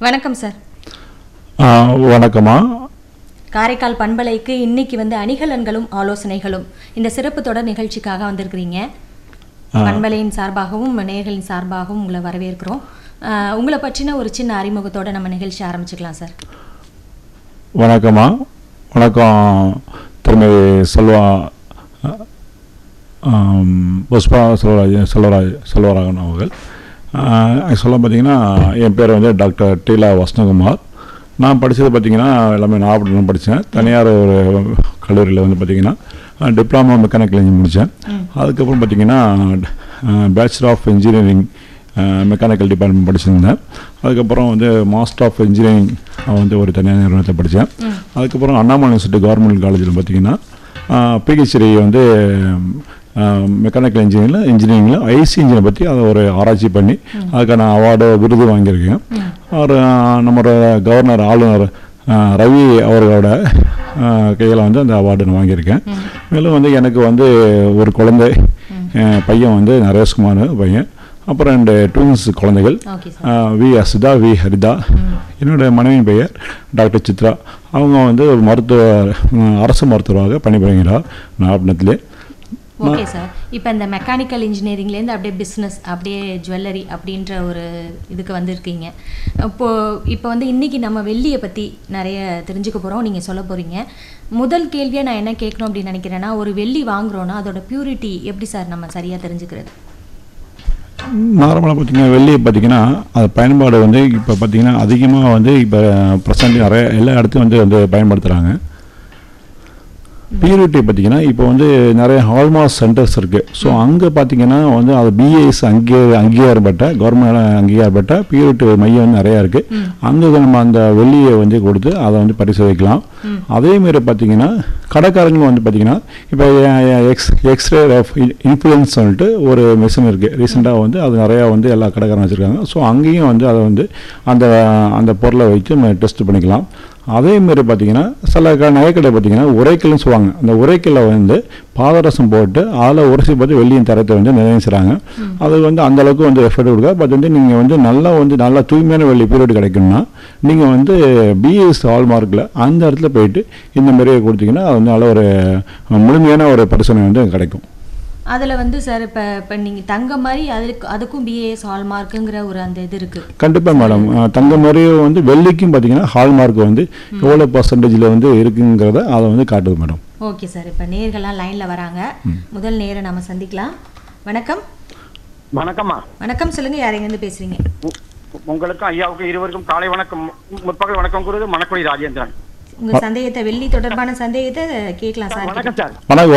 வணக்கம் சார் ஆ, வணக்கம்மா காரைக்கால் பண்பலைக்கு இன்னைக்கு வந்து அணிகலன்களும் ஆலோசனைகளும் இந்த சிறப்பு தொடர் நிகழ்ச்சிக்காக வந்திருக்கிறீங்க பண்பலையின் சார்பாகவும் நேயர்களின் சார்பாகவும் உங்களை வரவேற்கிறோம் ஆஹ் உங்களை பற்றின ஒரு சின்ன அறிமுகத்தோட நம்ம நிகழ்ச்சி ஆரம்பிச்சுக்கலாம் சார் வணக்கம்மா வணக்கம் திருமதி செல்வா ஆம், புஷ்பா செல்வராஜ் செல்வராஜ் செல்வராகவன் அவர்கள் ஆக்சுவலாக பார்த்தீங்கன்னா என் பேர் வந்து டாக்டர் டீலா வசனகுமார் நான் படித்தது பார்த்தீங்கன்னா எல்லாமே நாகப்பட்டினம் படித்தேன் தனியார் ஒரு கல்லூரியில் வந்து பார்த்தீங்கன்னா டிப்ளமா மெக்கானிக்கல் இன்ஜினியரிங் முடித்தேன் அதுக்கப்புறம் பார்த்தீங்கன்னா bachelor of engineering mechanical department படிச்சிருந்தேன் அதுக்கப்புறம் வந்து மாஸ்டர் ஆஃப் இன்ஜினியரிங் வந்து ஒரு தனியார் நிறுவனத்தை படித்தேன் அதுக்கப்புறம் அண்ணாமலை யூனிவர்சிட்டி கவர்மெண்ட் காலேஜில் பார்த்தீங்கன்னா பிஹெச்டி வந்து மெக்கானிக்கல் இன்ஜினியரிங்கில் இன்ஜினியரிங்கில் ஐசி இன்ஜினை பற்றி அதை ஒரு ஆராய்ச்சி பண்ணி அதுக்கான அவார்டு விருது வாங்கியிருக்கேன் அவர் நம்மளோட கவர்னர் ஆளுநர் ஆஹ், ரவி அவர்களோட கையில் வந்து அந்த அவார்டு நான் வாங்கியிருக்கேன் மேலும் வந்து எனக்கு வந்து ஒரு குழந்தை அஹ், பையன் வந்து நரேஷ்குமார் பையன் அப்புறம் ரெண்டு ட்வின்ஸ் குழந்தைகள் ஓகே சார் ஆஹ் வி அசிதா வி ஹரிதா என்னோட மனைவியின் பெயர் டாக்டர் சித்ரா அவங்க வந்து ஒரு மருத்துவ ம், அரசு மருத்துவராக பணிபுரிகிறார் நாகப்பட்டினத்திலே ஓகே சார் இப்போ இந்த மெக்கானிக்கல் இன்ஜினியரிங்லேருந்து அப்படியே பிஸ்னஸ் அப்படியே ஜுவல்லரி அப்படின்ற ஒரு இதுக்கு வந்திருக்கீங்க இப்போ இப்போ வந்து இன்னைக்கு நம்ம வெள்ளியை பற்றி நிறைய தெரிஞ்சுக்க போகிறோம் நீங்கள் சொல்ல போகிறீங்க முதல் கேள்வியாக நான் என்ன கேட்கணும் அப்படின்னு நினைக்கிறேன்னா ஒரு வெள்ளி வாங்குறோன்னா அதோட பியூரிட்டி எப்படி சார் நம்ம சரியாக தெரிஞ்சுக்கிறது நார்மலாக பார்த்தீங்கன்னா வெள்ளியை பார்த்தீங்கன்னா அது பயன்பாடு வந்து இப்போ பார்த்தீங்கன்னா அதிகமாக வந்து இப்போ ப்ரெசண்ட் நிறைய எல்லா இடத்துலையும் வந்து வந்து பயன்படுத்துகிறாங்க பியூரிட்டி பார்த்தீங்கன்னா இப்போ வந்து நிறைய ஹால்மார்க் சென்டர்ஸ் இருக்குது ஸோ அங்கே பார்த்தீங்கன்னா வந்து அது பிஏஎஸ் அங்கே அங்கீகாரப்பட்ட கவர்மெண்ட் அங்கீகாரப்பட்ட பியூரிட்டி மையம் வந்து நிறையா இருக்குது அங்கே நம்ம அந்த வெள்ளியை வந்து கொடுத்து அதை வந்து பரிசோதிக்கலாம் அதேமாரி பார்த்தீங்கன்னா கடைக்காரங்களும் வந்து பார்த்தீங்கன்னா இப்போ எக்ஸ் எக்ஸ்ரே ஆஃப் இன்ஃப்ளூயன்ஸ் சொல்லிட்டு ஒரு மிஷின் இருக்குது ரீசெண்டாக வந்து அது நிறையா வந்து எல்லா கடைக்காரங்க வச்சுருக்காங்க ஸோ அங்கேயும் வந்து அதை வந்து அந்த அந்த பொருளை வைத்து நம்ம டெஸ்ட் பண்ணிக்கலாம் அதே மாதிரி பார்த்தீங்கன்னா சில க நகைக்கடை பார்த்தீங்கன்னா உரைக்கல்னு சொல்லுவாங்க அந்த உரைக்கல்ல வந்து பாதரசம் போட்டு அதில் உரைச்சி பார்த்து வெள்ளியின் தரத்தை வந்து நிர்ணயிச்சுறாங்க அது வந்து அந்த அளவுக்கு வந்து எஃபர்ட் கொடுக்க பட் வந்து நீங்கள் வந்து நல்லா வந்து நல்லா தூய்மையான வெள்ளி பீரியட் கிடைக்கணும்னா நீங்கள் வந்து பிஎஸ் ஹால்மார்க்கில் அந்த இடத்துல போயிட்டு இந்த மாதிரி கொடுத்தீங்கன்னா அது வந்து நல்ல ஒரு முழுமையான ஒரு பரிசோதனை வந்து கிடைக்கும் அதில் வந்து சார் இப்போ இப்போ நீங்கள் தங்க மாதிரி அதுக்கு அதுக்கும் பிஏஎஸ் ஹால்மார்க்குங்கிற ஒரு அந்த இது இருக்குது கண்டிப்பாக மேடம் தங்க மாதிரி வந்து வெள்ளிக்கும் பார்த்தீங்கன்னா ஹால்மார்க் வந்து எவ்வளோ பர்சன்டேஜில் வந்து இருக்குங்கிறத அதை வந்து காட்டுது மேடம் ஓகே சார் இப்போ நேர்கள்லாம் லைனில் வராங்க முதல் நேரை நம்ம சந்திக்கலாம் வணக்கம் வணக்கம்மா வணக்கம் சொல்லுங்கள் யாரெங்கேருந்து பேசுகிறீங்க உ- உங்களுக்கும் ஐயாவுக்கும் இருவருக்கும் காலை வணக்கம் முற்பகல் வணக்கம் கூறுவது மணக்குடி ராஜேந்திரன் உங்க சந்தேகத்தை வெள்ளி தொடர்பான சந்தேகத்தை கேட்கலாம் சார் வணக்கம் சார் ஆனால்